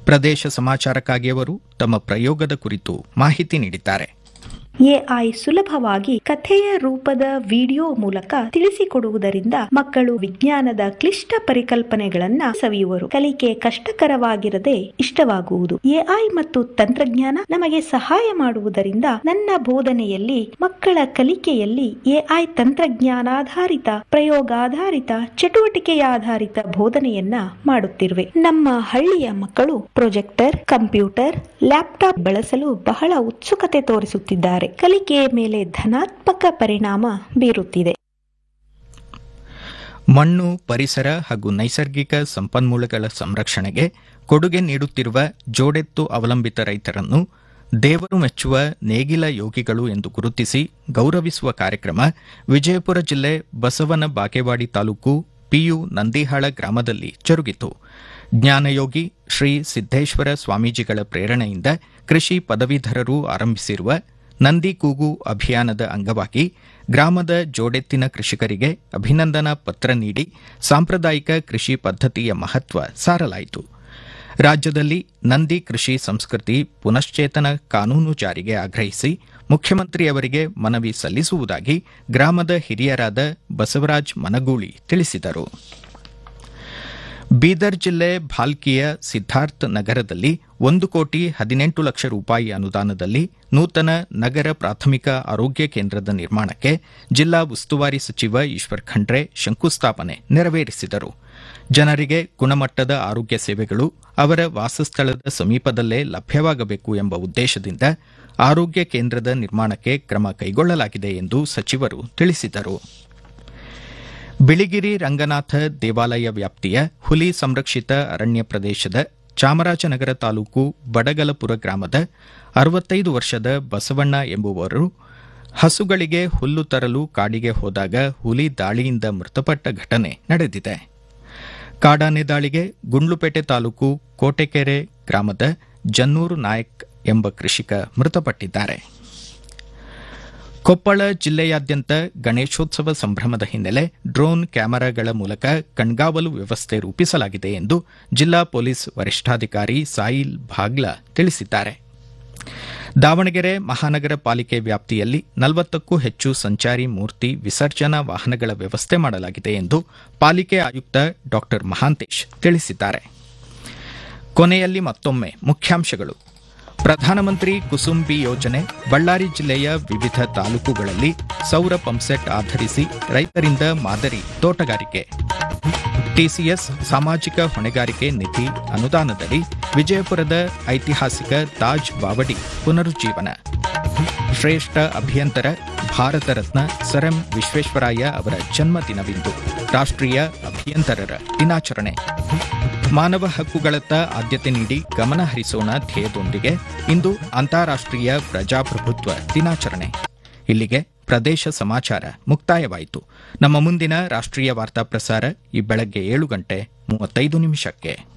ಪ್ರದೇಶ ಸಮಾಚಾರಕ್ಕಾಗಿ ಅವರು ತಮ್ಮ ಪ್ರಯೋಗದ ಕುರಿತು ಮಾಹಿತಿ ನೀಡಿದ್ದಾರೆ ಎಐ ಸುಲಭವಾಗಿ ಕಥೆಯ ರೂಪದ ವಿಡಿಯೋ ಮೂಲಕ ತಿಳಿಸಿಕೊಡುವುದರಿಂದ ಮಕ್ಕಳು ವಿಜ್ಞಾನದ ಕ್ಲಿಷ್ಟ ಪರಿಕಲ್ಪನೆಗಳನ್ನ ಸವಿಯುವರು ಕಲಿಕೆ ಕಷ್ಟಕರವಾಗಿರದೆ ಇಷ್ಟವಾಗುವುದು ಎಐ ಮತ್ತು ತಂತ್ರಜ್ಞಾನ ನಮಗೆ ಸಹಾಯ ಮಾಡುವುದರಿಂದ ನನ್ನ ಬೋಧನೆಯಲ್ಲಿ ಮಕ್ಕಳ ಕಲಿಕೆಯಲ್ಲಿ ಎಐ ತಂತ್ರಜ್ಞಾನಾಧಾರಿತ ಪ್ರಯೋಗಾಧಾರಿತ ಚಟುವಟಿಕೆಯಾಧಾರಿತ ಬೋಧನೆಯನ್ನ ಮಾಡುತ್ತಿರುವೆ ನಮ್ಮ ಹಳ್ಳಿಯ ಮಕ್ಕಳು ಪ್ರೊಜೆಕ್ಟರ್ ಕಂಪ್ಯೂಟರ್ ಲ್ಯಾಪ್ಟಾಪ್ ಬಳಸಲು ಬಹಳ ಉತ್ಸುಕತೆ ತೋರಿಸುತ್ತಿದ್ದಾರೆ ಕಲಿಕೆಯ ಮೇಲೆ ಧನಾತ್ಮಕ ಪರಿಣಾಮ ಬೀರುತ್ತಿದೆ ಮಣ್ಣು ಪರಿಸರ ಹಾಗೂ ನೈಸರ್ಗಿಕ ಸಂಪನ್ಮೂಲಗಳ ಸಂರಕ್ಷಣೆಗೆ ಕೊಡುಗೆ ನೀಡುತ್ತಿರುವ ಜೋಡೆತ್ತು ಅವಲಂಬಿತ ರೈತರನ್ನು ದೇವರು ಮೆಚ್ಚುವ ನೇಗಿಲ ಯೋಗಿಗಳು ಎಂದು ಗುರುತಿಸಿ ಗೌರವಿಸುವ ಕಾರ್ಯಕ್ರಮ ವಿಜಯಪುರ ಜಿಲ್ಲೆ ಬಸವನ ಬಾಗೇವಾಡಿ ತಾಲೂಕು ಪಿಯು ನಂದಿಹಾಳ ಗ್ರಾಮದಲ್ಲಿ ಜರುಗಿತು ಜ್ಞಾನಯೋಗಿ ಶ್ರೀ ಸಿದ್ದೇಶ್ವರ ಸ್ವಾಮೀಜಿಗಳ ಪ್ರೇರಣೆಯಿಂದ ಕೃಷಿ ಪದವೀಧರರು ಆರಂಭಿಸಿರುವ ನಂದಿ ಕೂಗು ಅಭಿಯಾನದ ಅಂಗವಾಗಿ ಗ್ರಾಮದ ಜೋಡೆತ್ತಿನ ಕೃಷಿಕರಿಗೆ ಅಭಿನಂದನಾ ಪತ್ರ ನೀಡಿ ಸಾಂಪ್ರದಾಯಿಕ ಕೃಷಿ ಪದ್ಧತಿಯ ಮಹತ್ವ ಸಾರಲಾಯಿತು ರಾಜ್ಯದಲ್ಲಿ ನಂದಿ ಕೃಷಿ ಸಂಸ್ಕೃತಿ ಪುನಶ್ಚೇತನ ಕಾನೂನು ಜಾರಿಗೆ ಆಗ್ರಹಿಸಿ ಮುಖ್ಯಮಂತ್ರಿಯವರಿಗೆ ಮನವಿ ಸಲ್ಲಿಸುವುದಾಗಿ ಗ್ರಾಮದ ಹಿರಿಯರಾದ ಬಸವರಾಜ್ ಮನಗೂಳಿ ತಿಳಿಸಿದರು ಬೀದರ್ ಜಿಲ್ಲೆ ಭಾಲ್ಕಿಯ ಸಿದ್ದಾರ್ಥ್ ನಗರದಲ್ಲಿ ಒಂದು ಕೋಟಿ ಹದಿನೆಂಟು ಲಕ್ಷ ರೂಪಾಯಿ ಅನುದಾನದಲ್ಲಿ ನೂತನ ನಗರ ಪ್ರಾಥಮಿಕ ಆರೋಗ್ಯ ಕೇಂದ್ರದ ನಿರ್ಮಾಣಕ್ಕೆ ಜಿಲ್ಲಾ ಉಸ್ತುವಾರಿ ಸಚಿವ ಈಶ್ವರ್ ಖಂಡ್ರೆ ಶಂಕುಸ್ಥಾಪನೆ ನೆರವೇರಿಸಿದರು ಜನರಿಗೆ ಗುಣಮಟ್ಟದ ಆರೋಗ್ಯ ಸೇವೆಗಳು ಅವರ ವಾಸಸ್ಥಳದ ಸಮೀಪದಲ್ಲೇ ಲಭ್ಯವಾಗಬೇಕು ಎಂಬ ಉದ್ದೇಶದಿಂದ ಆರೋಗ್ಯ ಕೇಂದ್ರದ ನಿರ್ಮಾಣಕ್ಕೆ ಕ್ರಮ ಕೈಗೊಳ್ಳಲಾಗಿದೆ ಎಂದು ಸಚಿವರು ತಿಳಿಸಿದರು ಬಿಳಿಗಿರಿ ರಂಗನಾಥ ದೇವಾಲಯ ವ್ಯಾಪ್ತಿಯ ಹುಲಿ ಸಂರಕ್ಷಿತ ಅರಣ್ಯ ಪ್ರದೇಶದ ಚಾಮರಾಜನಗರ ತಾಲೂಕು ಬಡಗಲಪುರ ಗ್ರಾಮದ ಅರವತ್ತೈದು ವರ್ಷದ ಬಸವಣ್ಣ ಎಂಬುವರು ಹಸುಗಳಿಗೆ ಹುಲ್ಲು ತರಲು ಕಾಡಿಗೆ ಹೋದಾಗ ಹುಲಿ ದಾಳಿಯಿಂದ ಮೃತಪಟ್ಟ ಘಟನೆ ನಡೆದಿದೆ ಕಾಡಾನೆ ದಾಳಿಗೆ ಗುಂಡ್ಲುಪೇಟೆ ತಾಲೂಕು ಕೋಟೆಕೆರೆ ಗ್ರಾಮದ ಜನ್ನೂರು ನಾಯಕ್ ಎಂಬ ಕೃಷಿಕ ಮೃತಪಟ್ಟಿದ್ದಾರೆ ಕೊಪ್ಪಳ ಜಿಲ್ಲೆಯಾದ್ಯಂತ ಗಣೇಶೋತ್ಸವ ಸಂಭ್ರಮದ ಹಿನ್ನೆಲೆ ಡ್ರೋನ್ ಕ್ಯಾಮೆರಾಗಳ ಮೂಲಕ ಕಣ್ಗಾವಲು ವ್ಯವಸ್ಥೆ ರೂಪಿಸಲಾಗಿದೆ ಎಂದು ಜಿಲ್ಲಾ ಪೊಲೀಸ್ ವರಿಷ್ಠಾಧಿಕಾರಿ ಸಾಯಿಲ್ ಭಾಗ್ಲಾ ತಿಳಿಸಿದ್ದಾರೆ ದಾವಣಗೆರೆ ಮಹಾನಗರ ಪಾಲಿಕೆ ವ್ಯಾಪ್ತಿಯಲ್ಲಿ ನಲವತ್ತಕ್ಕೂ ಹೆಚ್ಚು ಸಂಚಾರಿ ಮೂರ್ತಿ ವಿಸರ್ಜನಾ ವಾಹನಗಳ ವ್ಯವಸ್ಥೆ ಮಾಡಲಾಗಿದೆ ಎಂದು ಪಾಲಿಕೆ ಆಯುಕ್ತ ಡಾ ಮಹಾಂತೇಶ್ ತಿಳಿಸಿದ್ದಾರೆ ಕೊನೆಯಲ್ಲಿ ಮತ್ತೊಮ್ಮೆ ಮುಖ್ಯಾಂಶಗಳು ಪ್ರಧಾನಮಂತ್ರಿ ಕುಸುಂಬಿ ಯೋಜನೆ ಬಳ್ಳಾರಿ ಜಿಲ್ಲೆಯ ವಿವಿಧ ತಾಲೂಕುಗಳಲ್ಲಿ ಸೌರ ಪಂಪ್ಸೆಟ್ ಆಧರಿಸಿ ರೈತರಿಂದ ಮಾದರಿ ತೋಟಗಾರಿಕೆ ಟಿಸಿಎಸ್ ಸಾಮಾಜಿಕ ಹೊಣೆಗಾರಿಕೆ ನಿಧಿ ಅನುದಾನದಡಿ ವಿಜಯಪುರದ ಐತಿಹಾಸಿಕ ತಾಜ್ ಬಾವಡಿ ಪುನರುಜ್ಜೀವನ ಶ್ರೇಷ್ಠ ಅಭಿಯಂತರ ಭಾರತ ರತ್ನ ಸರ್ ಎಂ ವಿಶ್ವೇಶ್ವರಾಯ ಅವರ ಜನ್ಮದಿನವಿಂದು ರಾಷ್ಟ್ರೀಯ ಅಭಿಯಂತರರ ದಿನಾಚರಣೆ ಮಾನವ ಹಕ್ಕುಗಳತ್ತ ಆದ್ಯತೆ ನೀಡಿ ಗಮನ ಹರಿಸೋಣ ಧ್ಯೇಯದೊಂದಿಗೆ ಇಂದು ಅಂತಾರಾಷ್ಟ್ರೀಯ ಪ್ರಜಾಪ್ರಭುತ್ವ ದಿನಾಚರಣೆ ಇಲ್ಲಿಗೆ ಪ್ರದೇಶ ಸಮಾಚಾರ ಮುಕ್ತಾಯವಾಯಿತು ನಮ್ಮ ಮುಂದಿನ ರಾಷ್ಟ್ರೀಯ ವಾರ್ತಾ ಪ್ರಸಾರ ಈ ಬೆಳಗ್ಗೆ ಏಳು ಗಂಟೆ ಮೂವತ್ತೈದು ನಿಮಿಷಕ್ಕೆ